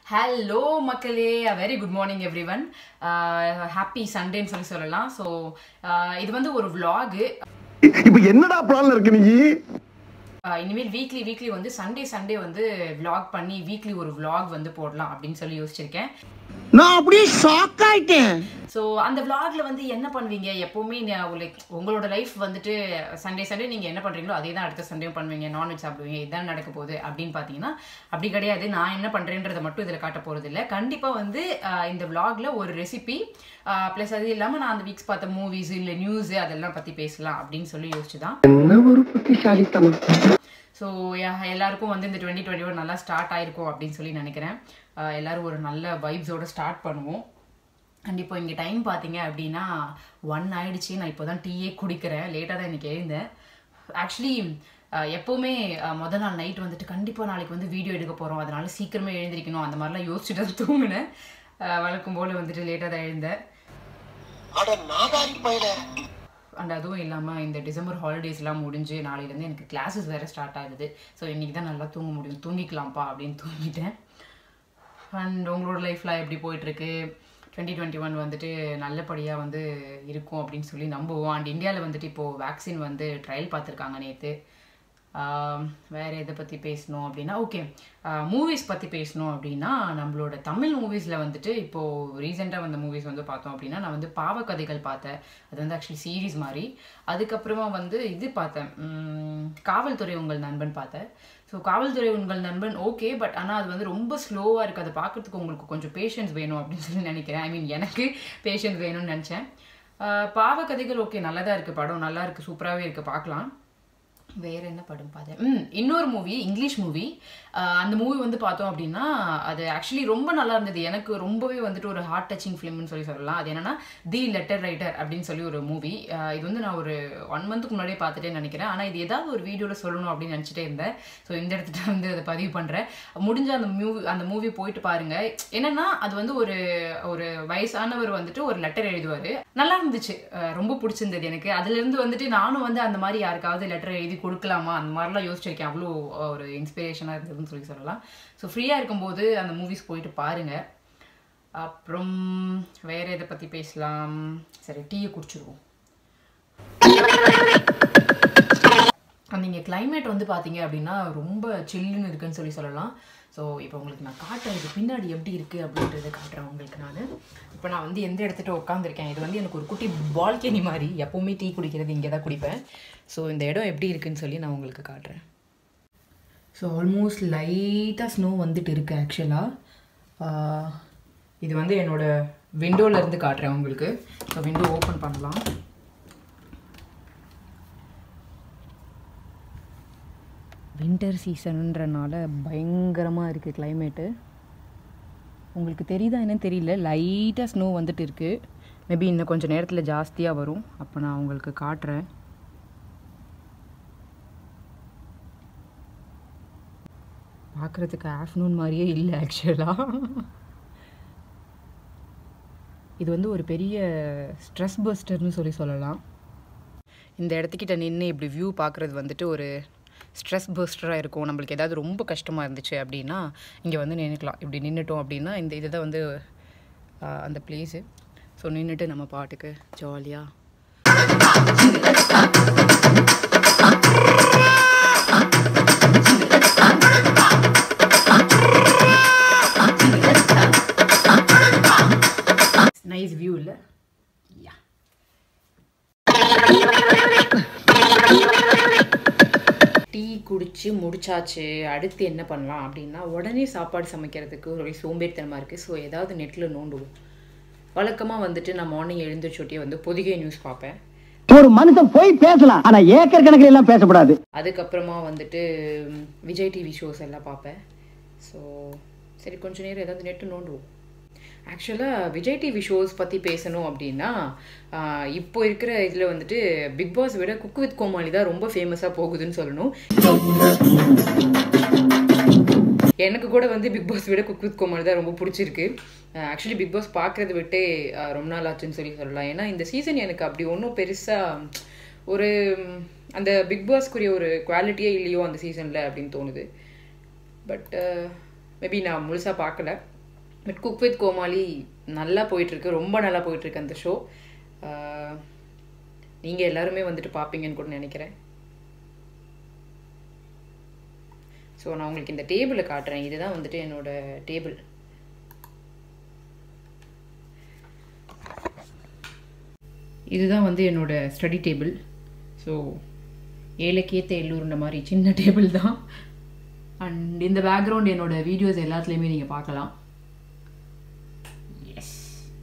Hello மக்களே very good morning every one happy சண்டேன்னு சொல்லி சொல்லலாம் ஸோ இது வந்து ஒரு vlog இப்ப என்னடா பிளான்ல இருக்கு நீ ஆஹ் இனிமேல் வீக்லி வீக்லி வந்து சண்டே சண்டே வந்து vlog பண்ணி வீக்லி ஒரு vlog வந்து போடலாம் அப்படின்னு சொல்லி யோசிச்சிருக்கேன் நான் அப்படியே ஷாக் ஆயிட்டேன் ஸோ அந்த vlogல வந்து என்ன பண்ணுவீங்க எப்போவுமே லைக் உங்களோட லைஃப் வந்துட்டு சண்டே சண்டே நீங்கள் என்ன பண்ணுறீங்களோ அதே தான் அடுத்த சண்டேவும் பண்ணுவீங்க நான்வெஜ் சாப்பிடுவீங்க இதான் நடக்க போகுது அப்படின்னு பார்த்தீங்கன்னா அப்படி கிடையாது நான் என்ன பண்ணுறேன்றதை மட்டும் இதில் காட்ட போகிறது இல்லை கண்டிப்பாக வந்து ஆஹ் இந்த vlogல ஒரு ரெசிபி ப்ளஸ் அது இல்லாமல் நான் அந்த வீக்ஸ் பார்த்த மூவிஸ் இல்லை நியூஸ் அதெல்லாம் பற்றி பேசலாம் அப்படின்னு சொல்லி யோசிச்சு தான் என்ன ஒரு புத்திசாலித்தனம் ஸோ எல்லாருக்கும் வந்து இந்த டுவெண்ட்டி டுவெண்ட்டி ஒன் நல்லா ஸ்டார்ட் ஆயிருக்கும் அப்படின்னு சொல்லி நினைக்கிறேன் ஆஹ் எல்லாரும் ஒரு நல்ல வைப்ஸோட ஸ்டார்ட் பண்ணுவோம் அண்ட் இப்போ இங்கே டைம் பார்த்தீங்க அப்படின்னா ஒன் ஆயிடுச்சு நான் இப்போ தான் டீயே குடிக்கிறேன் லேட்டாக தான் இன்னைக்கு எழுந்தேன் ஆக்சுவலி எப்போவுமே ஆஹ் முத நாள் நைட் வந்துட்டு கண்டிப்பாக நாளைக்கு வந்து வீடியோ எடுக்க போகிறோம் அதனால சீக்கிரமே எழுந்திருக்கணும் அந்த மாதிரிலாம் யோசிச்சுட்டு தான் தூங்கினேன் ஆஹ் வழக்கம் போல் வந்துட்டு லேட்டாக தான் எழுந்தேன் அட நாதாரி பையல அண்ட் அதுவும் இல்லாமல் இந்த டிசம்பர் ஹாலிடேஸ்லாம் முடிஞ்சு நாளையிலேருந்து எனக்கு கிளாஸஸ் வேறு ஸ்டார்ட் ஆகுது ஸோ இன்றைக்கி தான் நல்லா தூங்க முடியும் தூங்கிக்கலாம்ப்பா அப்படின்னு தூங்கிட்டேன் அண்ட் உங்களோட லைஃப்லாம் எப்படி போயிட்டுருக்கு டுவெண்ட்டி டுவெண்ட்டி ஒன் வந்துட்டு நல்லபடியாக வந்து இருக்கும் அப்படின்னு சொல்லி நம்புவோம் அண்ட் இந்தியாவில் வந்துட்டு இப்போது வேக்சின் வந்து ட்ரையல் பார்த்துருக்காங்க நேற்று வேறு எதை பற்றி பேசணும் அப்படின்னா ஓகே மூவிஸ் பற்றி பேசணும் அப்படின்னா நம்மளோட தமிழ் மூவிஸில் வந்துட்டு இப்போது ரீசெண்டாக வந்த மூவிஸ் வந்து பார்த்தோம் அப்படின்னா நான் வந்து பாவக்கதைகள் பார்த்தேன் அது வந்து ஆக்சுவலி சீரீஸ் மாதிரி அதுக்கப்புறமா வந்து இது பார்த்தேன் உம், காவல்துறை உங்கள் நண்பன் பார்த்தேன் ஸோ காவல்துறை உங்கள் நண்பன் ஓகே பட் ஆனால் அது வந்து ரொம்ப ஸ்லோவாக இருக்குது அதை பார்க்கறதுக்கு உங்களுக்கு கொஞ்சம் பேஷன்ஸ் வேணும் அப்படின்னு சொல்லி நினைக்கிறேன் ஐ மீன் எனக்கு பேஷன்ஸ் வேணும்னு நினச்சேன் பாவக்கதைகள் ஓகே நல்லா தான் இருக்குது படம் நல்லா இருக்குது சூப்பராகவே இருக்குது பார்க்கலாம் வேற என்ன படம் பார்த்தேன் ம் இன்னொரு மூவி இங்கிலீஷ் மூவி அந்த மூவி வந்து பார்த்தோம் அப்படின்னா அது ஆக்சுவலி ரொம்ப நல்லா இருந்தது எனக்கு ரொம்பவே வந்துட்டு ஒரு ஹார்ட் டச்சிங் ஃபிலிம்னு சொல்லி சொல்லலாம் அது என்னன்னா தி லெட்டர் ரைட்டர் அப்படின்னு சொல்லி ஒரு மூவி இது வந்து நான் ஒரு ஒன் மந்த்துக்கு முன்னாடியே பார்த்துட்டே நினைக்கிறேன் ஆனால் இது ஏதாவது ஒரு வீடியோவில் சொல்லணும் அப்படின்னு நினச்சிட்டே இருந்தேன் ஸோ இந்த இடத்துல வந்து அதை பதிவு பண்ணுறேன் முடிஞ்ச அந்த மூவி அந்த மூவி போயிட்டு பாருங்க என்னன்னா அது வந்து ஒரு ஒரு வயசானவர் வந்துட்டு ஒரு லெட்டர் எழுதுவார் நல்லா இருந்துச்சு அஹ் ரொம்ப பிடிச்சிருந்தது எனக்கு அதுலேருந்து வந்துட்டு நானும் வந்து அந்த மாதிரி யாருக்காவது லெட்டர் எழுதி கொடுக்கலாமா அந்த மாதிரிலாம் யோசிச்சிருக்கேன் அவ்வளோ ஒரு இன்ஸ்பிரேஷனாக இருந்ததுன்னு சொல்லி சொல்லலாம் ஸோ ஃப்ரீயாக இருக்கும்போது அந்த மூவிஸ் போயிட்டு பாருங்க அப்புறம் வேற எதை பற்றி பேசலாம் சரி டீயை குடிச்சிருவோம் நீங்கள் climate வந்து பார்த்தீங்க அப்படின்னா ரொம்ப சில்லுன்னு இருக்குன்னு சொல்லி சொல்லலாம் ஸோ இப்போ உங்களுக்கு நான் காட்டுறேன் இது பின்னாடி எப்படி இருக்குது அப்படின்றத காட்டுறேன் உங்களுக்கு நான் இப்போ நான் வந்து எந்த இடத்துட்ட உட்காந்துருக்கேன் இது வந்து எனக்கு ஒரு குட்டி பால்கனி மாதிரி எப்போவுமே டீ குடிக்கிறது இங்கே தான் குடிப்பேன் ஸோ இந்த இடம் எப்படி இருக்குன்னு சொல்லி நான் உங்களுக்கு காட்டுறேன் ஸோ ஆல்மோஸ்ட் லைட்டாக ஸ்னோ வந்துட்டு இருக்கு ஆக்சுவலாக இது வந்து என்னோட விண்டோல இருந்து காட்டுறேன் உங்களுக்கு ஸோ விண்டோ ஓப்பன் பண்ணலாம் வின்டர் சீசனுன்றனால பயங்கரமாக இருக்குது கிளைமேட்டு உங்களுக்கு தெரியுதா என்னன்னு தெரியல லைட்டாக ஸ்னோ வந்துட்டு இருக்குது மேபி இன்னும் கொஞ்சம் நேரத்தில் ஜாஸ்தியாக வரும் அப்போ நான் உங்களுக்கு காட்டுறேன் பார்க்குறதுக்கு ஆஃப்டர்நூன் மாதிரியே இல்லை ஆக்சுவலாக இது வந்து ஒரு பெரிய ஸ்ட்ரெஸ் பஸ்டர்னு சொல்லி சொல்லலாம் இந்த இடத்துக்கிட்ட நின்று இப்படி வியூ பார்க்குறது வந்துட்டு ஒரு ஸ்ட்ரெஸ் பஸ்டராக இருக்கும் நம்மளுக்கு ஏதாவது ரொம்ப கஷ்டமாக இருந்துச்சு அப்படின்னா இங்கே வந்து நின்றுக்கலாம் இப்படி நின்றுட்டோம் அப்படின்னா இந்த இதை தான் வந்து ஆஹ், அந்த பிளேஸு ஸோ நின்றுட்டு நம்ம பாட்டுக்கு ஜாலியாக நைஸ் வியூ இல்லை யா டீ குடிச்சு முடிச்சாச்சு அடுத்து என்ன பண்ணலாம் அப்படின்னா உடனே சாப்பாடு சமைக்கிறதுக்கு ஒரு சோம்பேறித்தனமாக இருக்குது ஸோ ஏதாவது நெட்டில் நோண்டுவோம் வழக்கமாக வந்துட்டு நான் மார்னிங் எழுந்திரிச்சோட்டியே வந்து பொதிகை நியூஸ் பார்ப்பேன் ஒரு மனுஷன் போய் பேசலாம் ஆனா ஏக்கர் கணக்கில் எல்லாம் பேசக்கூடாது அதுக்கப்புறமா வந்துட்டு ம், விஜய் டிவி ஷோஸ் எல்லாம் பார்ப்பேன் ஸோ சரி கொஞ்ச நேரம் ஏதாவது நெட்டு நோண்டுவோம் ஆக்சுவலாக விஜய் டிவி ஷோஸ் பற்றி பேசணும் அப்படின்னா ஆஹ், இப்போ இருக்கிற இதில் வந்துட்டு பிக் பாஸ் விட குக் வித் கோமாளி தான் ரொம்ப ஃபேமஸாக போகுதுன்னு சொல்லணும் எனக்கு கூட வந்து பிக் பாஸ் விட குக் வித் கோமாளி தான் ரொம்ப பிடிச்சிருக்கு ஆக்சுவலி பிக் பாஸ் பார்க்குறத விட்டே அஹ், ரொம்ப நாள் ஆச்சுன்னு சொல்லி சொல்லலாம் ஏன்னா இந்த சீசன் எனக்கு அப்படி ஒன்றும் பெருசாக ஒரு ம், அந்த பிக் பாஸ்க்குரிய ஒரு குவாலிட்டியே இல்லையோ அந்த சீசனில் அப்படின்னு தோணுது பட் மேபி நான் முழுசாக பார்க்கல பட் குக் வித் கோமாளி நல்லா போயிட்டுருக்கு ரொம்ப நல்லா போயிட்டுருக்கு அந்த ஷோ நீங்கள் எல்லாருமே வந்துட்டு பார்ப்பீங்கன்னு கூட நினைக்கிறேன் ஸோ நான் உங்களுக்கு இந்த டேபிளை காட்டுறேன் இதுதான் வந்துட்டு என்னோட டேபிள் இதுதான் வந்து என்னோட ஸ்டடி டேபிள் ஸோ ஏழைக்கேத்த எல்லூர்ன்ற மாதிரி சின்ன டேபிள் தான் அண்ட் இந்த பேக்ரவுண்ட் என்னோட வீடியோஸ் எல்லாத்துலேயுமே நீங்கள் பார்க்கலாம் எஸ்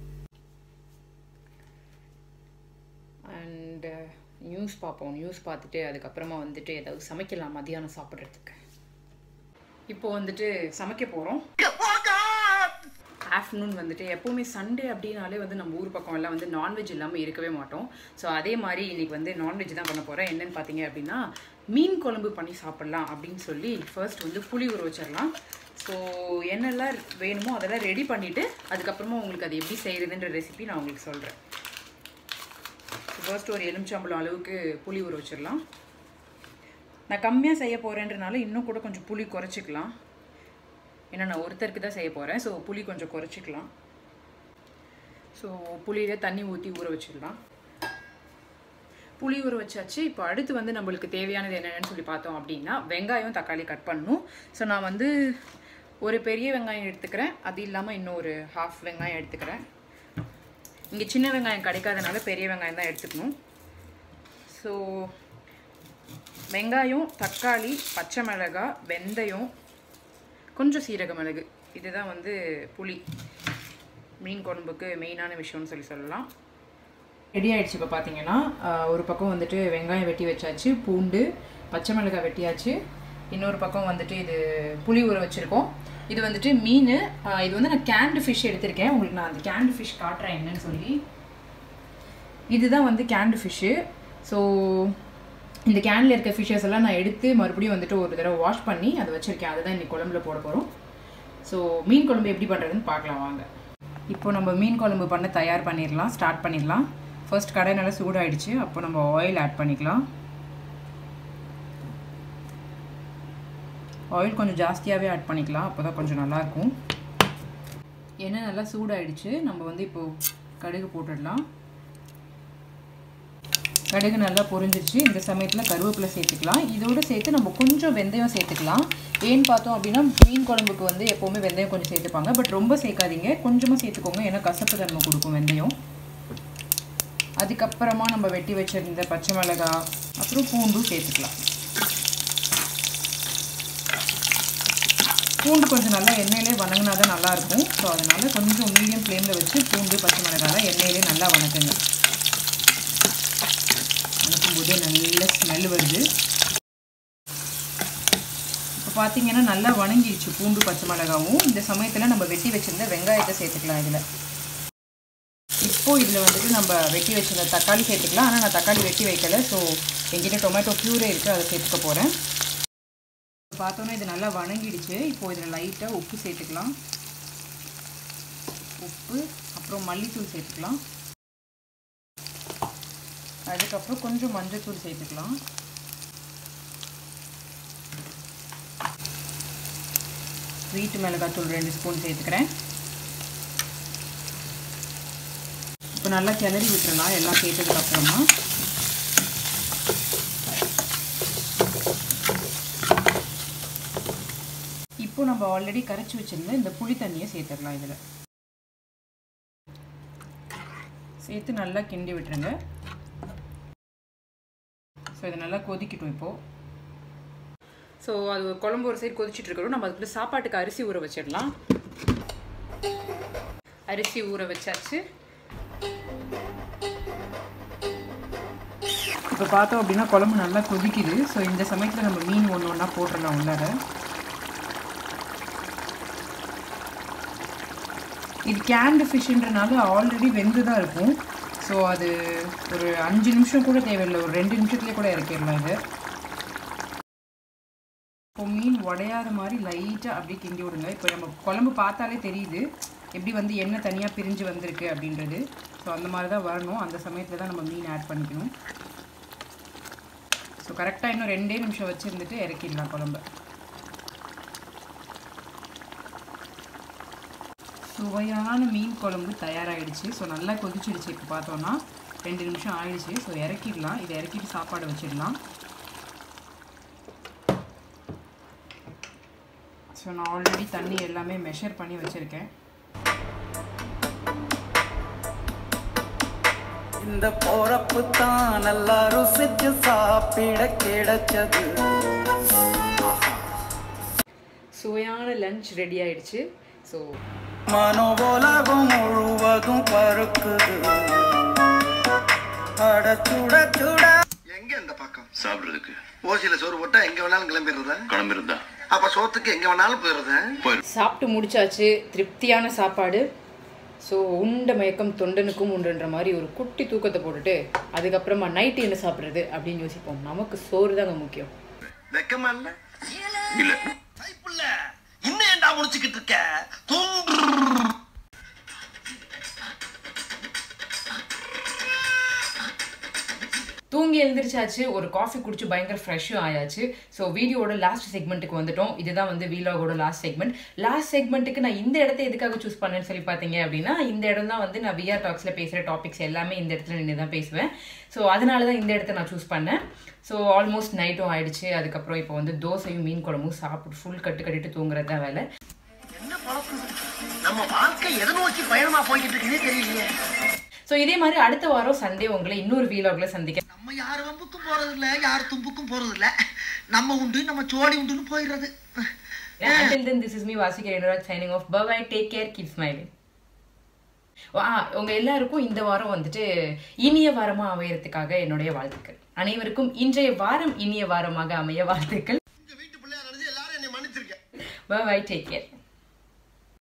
அண்ட் நியூஸ் பார்ப்போம் நியூஸ் பார்த்துட்டு அதுக்கப்புறமா வந்துட்டு ஏதாவது சமைக்கலாம் மதியானம் சாப்பிட்றதுக்கு இப்போ வந்துட்டு சமைக்க போகிறோம் ஆஃப்டர்நூன் வந்துட்டு எப்போவுமே சண்டே அப்படின்னாலே வந்து நம்ம ஊர் பக்கம் எல்லாம் வந்து நான்வெஜ் இல்லாமல் இருக்கவே மாட்டோம் ஸோ அதே மாதிரி இன்னைக்கு வந்து நான்வெஜ் தான் பண்ண போகிறேன் என்னன்னு பார்த்தீங்க அப்படின்னா மீன் குழம்பு பண்ணி சாப்பிட்லாம் அப்படின்னு சொல்லி ஃபர்ஸ்ட் வந்து புளி ஊற வச்சிடலாம் ஸோ என்னெல்லாம் வேணுமோ அதெல்லாம் ரெடி பண்ணிவிட்டு அதுக்கப்புறமா உங்களுக்கு அது எப்படி செய்கிறதுன்ற ரெசிபி நான் உங்களுக்கு சொல்கிறேன் ஃபர்ஸ்ட் ஒரு எலுமிச்சம்பழம் அளவுக்கு புளி ஊற வச்சிடலாம் நான் கம்மியாக செய்ய போகிறேன்றனால இன்னும் கூட கொஞ்சம் புளி குறைச்சிக்கலாம் ஏன்னா நான் ஒருத்தருக்கு தான் செய்ய போகிறேன் ஸோ புளி கொஞ்சம் குறைச்சிக்கலாம் ஸோ புளியில் தண்ணி ஊற்றி ஊற வச்சிடலாம் புளி ஊற வச்சாச்சு இப்போ அடுத்து வந்து நம்மளுக்கு தேவையானது என்னென்னு சொல்லி பார்த்தோம் அப்படின்னா வெங்காயம் தக்காளி கட் பண்ணணும் ஸோ நான் வந்து ஒரு பெரிய வெங்காயம் எடுத்துக்கிறேன் அது இல்லாமல் இன்னொரு ஹாஃப் வெங்காயம் எடுத்துக்கிறேன் இங்கே சின்ன வெங்காயம் கிடைக்காதனால பெரிய வெங்காயம் தான் எடுத்துக்கணும் ஸோ வெங்காயம் தக்காளி பச்சை மிளகாய் வெந்தயம் கொஞ்சம் சீரக மிளகு இதுதான் வந்து புளி மீன் குழம்புக்கு மெயினான விஷயம்னு சொல்லி சொல்லலாம் ரெடி ஆயிடுச்சு இப்போ பார்த்தீங்கன்னா ஒரு பக்கம் வந்துட்டு வெங்காயம் வெட்டி வச்சாச்சு பூண்டு பச்சை மிளகாய் வெட்டியாச்சு இன்னொரு பக்கம் வந்துட்டு இது புளி ஊற வச்சுருக்கோம் இது வந்துட்டு மீன் இது வந்து நான் கேண்டு ஃபிஷ் எடுத்திருக்கேன் உங்களுக்கு நான் அந்த கேண்டு ஃபிஷ் காட்டுறேன் என்னன்னு சொல்லி இதுதான் வந்து கேண்டு ஃபிஷ்ஷு ஸோ இந்த கேனில் இருக்க ஃபிஷ்ஷஸ் எல்லாம் நான் எடுத்து மறுபடியும் வந்துட்டு ஒரு தடவை வாஷ் பண்ணி அதை வச்சுருக்கேன் அதை தான் இன்றைக்கி குழம்புல போட போகிறோம் ஸோ மீன் குழம்பு எப்படி பண்ணுறதுன்னு பார்க்கலாம் வாங்க இப்போ நம்ம மீன் குழம்பு பண்ண தயார் பண்ணிடலாம் ஸ்டார்ட் பண்ணிடலாம் ஃபர்ஸ்ட் கடை நல்லா சூடாயிடுச்சு அப்போ நம்ம ஆயில் ஆட் பண்ணிக்கலாம் ஆயில் கொஞ்சம் ஜாஸ்தியாகவே ஆட் பண்ணிக்கலாம் அப்போ தான் கொஞ்சம் நல்லாயிருக்கும் எண்ணெய் நல்லா சூடாயிடுச்சு நம்ம வந்து இப்போது கடுகு போட்டுடலாம் கடுகு நல்லா பொரிஞ்சிருச்சு இந்த சமயத்தில் கருவேப்பிலை சேர்த்துக்கலாம் இதோடு சேர்த்து நம்ம கொஞ்சம் வெந்தயம் சேர்த்துக்கலாம் ஏன்னு பார்த்தோம் அப்படின்னா மீன் குழம்புக்கு வந்து எப்போவுமே வெந்தயம் கொஞ்சம் சேர்த்துப்பாங்க பட் ரொம்ப சேர்க்காதீங்க கொஞ்சமாக சேர்த்துக்கோங்க ஏன்னா கசப்பு தன்மை கொடுக்கும் வெந்தயம் அதுக்கப்புறமா நம்ம வெட்டி வச்சிருந்த பச்சை மிளகாய் அப்புறம் பூண்டும் சேர்த்துக்கலாம் பூண்டு கொஞ்சம் நல்லா எண்ணெயிலே வணங்கினா தான் நல்லாயிருக்கும் ஸோ அதனால் கொஞ்சம் மீடியம் ஃப்ளேமில் வச்சு பூண்டு பச்சை மிளகாய் எண்ணெயிலே நல்லா வணக்குங்க வணக்கும் போதே நல்ல ஸ்மெல் வருது இப்போ பார்த்தீங்கன்னா நல்லா வணங்கிடுச்சு பூண்டு பச்சை மிளகாவும் இந்த சமயத்தில் நம்ம வெட்டி வச்சுருந்த வெங்காயத்தை சேர்த்துக்கலாம் இதில் இப்போது இதில் வந்துட்டு நம்ம வெட்டி வச்சிருந்த தக்காளி சேர்த்துக்கலாம் ஆனால் நான் தக்காளி வெட்டி வைக்கல ஸோ என்கிட்ட டொமேட்டோ ப்யூரே இருக்குது அதை சேர்த்துக்க போகிறேன் பார்த்தோன்னா இது நல்லா வணங்கிடுச்சு இப்போது இதில் லைட்டாக உப்பு சேர்த்துக்கலாம் உப்பு அப்புறம் மல்லித்தூள் சேர்த்துக்கலாம் அதுக்கப்புறம் கொஞ்சம் மஞ்சத்தூள் சேர்த்துக்கலாம் வீட்டு மிளகாத்தூள் ரெண்டு ஸ்பூன் சேர்த்துக்கிறேன் இப்போ நல்லா கிளறி விட்டுறலாம் எல்லாம் சேர்த்ததுக்கு அப்புறமா இப்போ நம்ம ஆல்ரெடி கரைச்சி வச்சிருந்த இந்த புளி தண்ணியை சேர்த்துடலாம் இதில் சேர்த்து நல்லா கிண்டி விட்டுருங்க ஸோ இதை நல்லா கொதிக்கட்டும் இப்போது ஸோ அது குழம்பு ஒரு சைடு கொதிச்சுட்டு இருக்கிறோம் நம்ம அதுக்குள்ள சாப்பாட்டுக்கு அரிசி ஊற வச்சிடலாம் அரிசி ஊற வச்சாச்சு இப்போ பார்த்தோம் அப்படின்னா குழம்பு நல்லா கொதிக்குது ஸோ இந்த சமயத்தில் நம்ம மீன் ஒன்று ஒன்றா போட்டுடலாம் உள்ளார இது கேண்டு ஃபிஷ்ன்றனால ஆல்ரெடி வெந்து தான் இருக்கும் ஸோ அது ஒரு அஞ்சு நிமிஷம் கூட தேவையில்லை ஒரு ரெண்டு நிமிஷத்துலேயே கூட இறக்கிடலாம் இது இப்போ மீன் உடையாத மாதிரி லைட்டாக அப்படியே கிண்டி விடுங்க இப்போ நம்ம குழம்பு பார்த்தாலே தெரியுது எப்படி வந்து எண்ணெய் தனியாக பிரிஞ்சு வந்திருக்கு அப்படின்றது ஸோ அந்த மாதிரி தான் வரணும் அந்த சமயத்தில் தான் நம்ம மீன் ஆட் பண்ணிக்கணும் ஸோ கரெக்டாக இன்னும் ரெண்டே நிமிஷம் வச்சுருந்துட்டு இறக்கிடலாம் குழம்பு சுவையான மீன் குழம்பு தயாராகிடுச்சு ஸோ நல்லா கொதிச்சிடுச்சு இப்போ பார்த்தோன்னா ரெண்டு நிமிஷம் ஆயிடுச்சு ஸோ இறக்கிடலாம் இதை இறக்கிட்டு சாப்பாடு வச்சிடலாம் ஸோ நான் ஆல்ரெடி தண்ணி எல்லாமே மெஷர் பண்ணி வச்சுருக்கேன் இந்த போறப்பு தான் நல்லா ருசிச்சு சாப்பிட கிடைச்சது சுவையான லஞ்ச் ரெடி ஆயிடுச்சு ஸோ மனோபோலகம் முழுவதும் பருக்குது அட சுட சுட எங்க இந்த பக்கம் சாப்பிடுறதுக்கு ஓசியில சோறு போட்டா எங்க வேணாலும் கிளம்பிடுறதா கிளம்பிருந்தா அப்ப சோத்துக்கு எங்க வேணாலும் போயிடுறதா சாப்பிட்டு முடிச்சாச்சு திருப்தியான சாப்பாடு ஸோ உண்ட மயக்கம் தொண்டனுக்கும் உண்டுன்ற மாதிரி ஒரு குட்டி தூக்கத்தை போட்டுட்டு அதுக்கப்புறமா நைட்டு என்ன சாப்பிட்றது அப்படின்னு யோசிப்போம் நமக்கு சோறு தாங்க முக்கியம் வெக்கமா இல்ல இல்ல கைப்புள்ள இன்னும் ஏன்டா முடிச்சுக்கிட்டு இருக்க தூங்கு தூங்கி எழுந்திரிச்சாச்சு ஒரு காஃபி குடிச்சு பயங்கர ஃப்ரெஷ்ஷும் ஆயாச்சு ஸோ வீடியோட லாஸ்ட் செக்மெண்ட்டுக்கு வந்துட்டோம் இதுதான் வந்து வீலாகோட லாஸ்ட் செக்மெண்ட் லாஸ்ட் செக்மெண்ட்டுக்கு நான் இந்த இடத்த எதுக்காக சூஸ் பண்ணேன்னு சொல்லி பார்த்தீங்க அப்படின்னா இந்த இடம் தான் வந்து நான் விஆர் டாக்ஸில் பேசுகிற டாபிக்ஸ் எல்லாமே இந்த இடத்துல நின்று தான் பேசுவேன் ஸோ அதனால தான் இந்த இடத்த நான் சூஸ் பண்ணேன் ஸோ ஆல்மோஸ்ட் நைட்டும் ஆயிடுச்சு அதுக்கப்புறம் இப்போ வந்து தோசையும் மீன் குழம்பும் சாப்பிட்டு ஃபுல் கட்டு கட்டிட்டு தூங்குறது தான் வேலை என்ன பழக்கம் நம்ம வாழ்க்கை எதை நோக்கி பயணமா போய்கிட்டு இருக்குன்னே தெரியலையே ஸோ இதே மாதிரி அடுத்த வாரம் சண்டே உங்களை இன்னொரு வீலாகில் சந்திக்க நம்ம யார் வம்புக்கும் போறது இல்ல யார் தும்புக்கும் போறது இல்ல நம்ம உண்டு நம்ம சோடி உண்டுன்னு போயிடுறது Until then, this is me, Vasika Renaraj, signing off. Bye bye, take care, keep smiling. ஆ உங்க எல்லாருக்கும் இந்த வாரம் வந்துட்டு இனிய வாரமா அமையறதுக்காக என்னுடைய வாழ்த்துக்கள் அனைவருக்கும் இன்றைய வாரம் இனிய வாரமாக அமைய வாழ்த்துக்கள் இந்த வீட்டு பிள்ளையா நினைச்சு எல்லாரும் என்னை மன்னிச்சிருக்கேன் பை பை டேக் கேர்